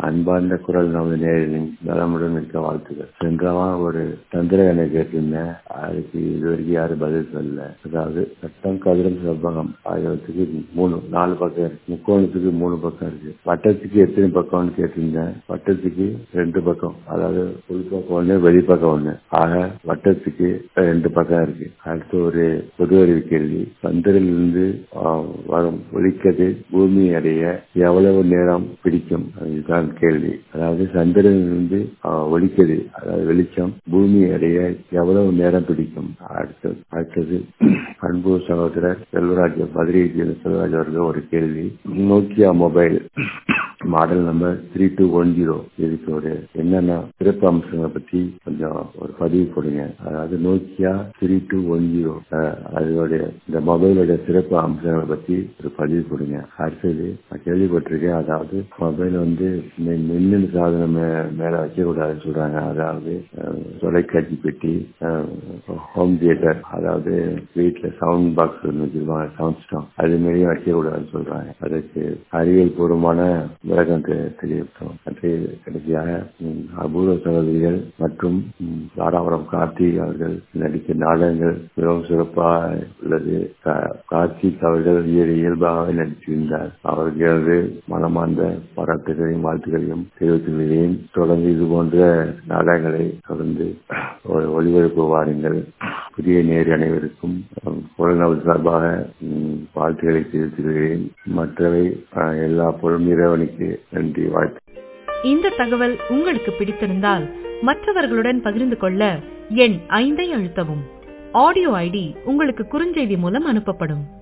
அன்பார்ந்த குரல் நமது நேரில் நலமுடன் இருக்க வாழ்த்துக்கள் சென்றவா ஒரு சந்திரகனை கேட்டிருந்தேன் அதுக்கு இது வரைக்கும் யாரும் பதில் சொல்லல அதாவது சட்டம் கதிரம் செவ்வகம் ஆகியவற்றுக்கு மூணு நாலு பக்கம் இருக்கு முக்கோணத்துக்கு மூணு பக்கம் இருக்கு வட்டத்துக்கு எத்தனை பக்கம்னு கேட்டிருந்தேன் வட்டத்துக்கு ரெண்டு பக்கம் அதாவது உள் பக்கம் ஒண்ணு வெளிப்பக்கம் ஒண்ணு ஆக வட்டத்துக்கு ரெண்டு பக்கம் இருக்கு அடுத்து ஒரு பொது அறிவு கேள்வி சந்திரனிலிருந்து ஆஹ், வரும் ஒளிக்கது பூமி அடைய எவ்வளவு நேரம் பிடிக்கும் இதுதான் கேள்வி அதாவது சந்திரனிலிருந்து ஆஹ், ஒளிக்கது அதாவது வெளிச்சம் பூமி அடைய எவ்வளவு நேரம் பிடிக்கும் அடுத்தது அடுத்தது அன்பு சகோதரர் செல்வராஜ் மதுரை செல்வராஜ் அவர்கள் ஒரு கேள்வி Nokia mobile model number three two one zero இதுக்கு ஒரு என்னென்ன சிறப்பு அம்சங்களை பத்தி கொஞ்சம் ஒரு பதிவு கொடுங்க அதாவது Nokia three two one zero அதோடைய இந்த மொபைலோட சிறப்பு அம்சங்களை பத்தி ஒரு பதிவு கொடுங்க அடுத்தது நான் கேள்விப்பட்டிருக்கேன் அதாவது மொபைல் வந்து மி- மின்னணு சாதனம் மே- மேல வைக்கக்கூடாதுன்னு சொல்றாங்க அதாவது அஹ், தொலைக்காட்சி பெட்டி ஹோம் தியேட்டர் அதாவது வீட்டுல சவுண்ட் பாக்ஸ் ஒன்று வச்சிருப்பாங்க சவுண்ட் ஸ்டாம் அது மாதிரியும் வைக்கக்கூடாதுன்னு சொல்றாங்க அதுக்கு அறிவியல் பூர்வமான விளக்கம் தெ- தெரிவித்தோம் அது கடைசியாக ம், அபூர்வ சகோதரிகள் மற்றும் ம், தாராபுரம் கார்த்திக் அவர்கள் நடித்த நாடகங்கள் மிகவும் சிறப்பாக உள்ளது கா- கார்த்திக் அவர்கள் இயல் இயல்பாகவே நடித்திருந்தார் அவர்களது மனமார்ந்த பாராட்டுகளையும் வாழ்த்துக்களையும் தெரிவித்துக் கொள்கிறேன் தொடர்ந்து இது போன்ற நாடகங்களை தொடர்ந்து ஒ- ஒளிபரப்பு வாருங்கள் புதிய நேர் அனைவருக்கும் ம், குரல் சார்பாக ம், வாழ்த்துக்களை தெரிவித்துக் கொள்கிறேன் மற்றவை அஹ், எல்லா பொருள் இறைவனுக்கு நன்றி வாழ்த்து இந்த தகவல் உங்களுக்கு பிடித்திருந்தால் மற்றவர்களுடன் பகிர்ந்து கொள்ள எண் ஐந்தை அழுத்தவும் ஆடியோ ஐடி உங்களுக்கு குறுஞ்செய்தி மூலம் அனுப்பப்படும்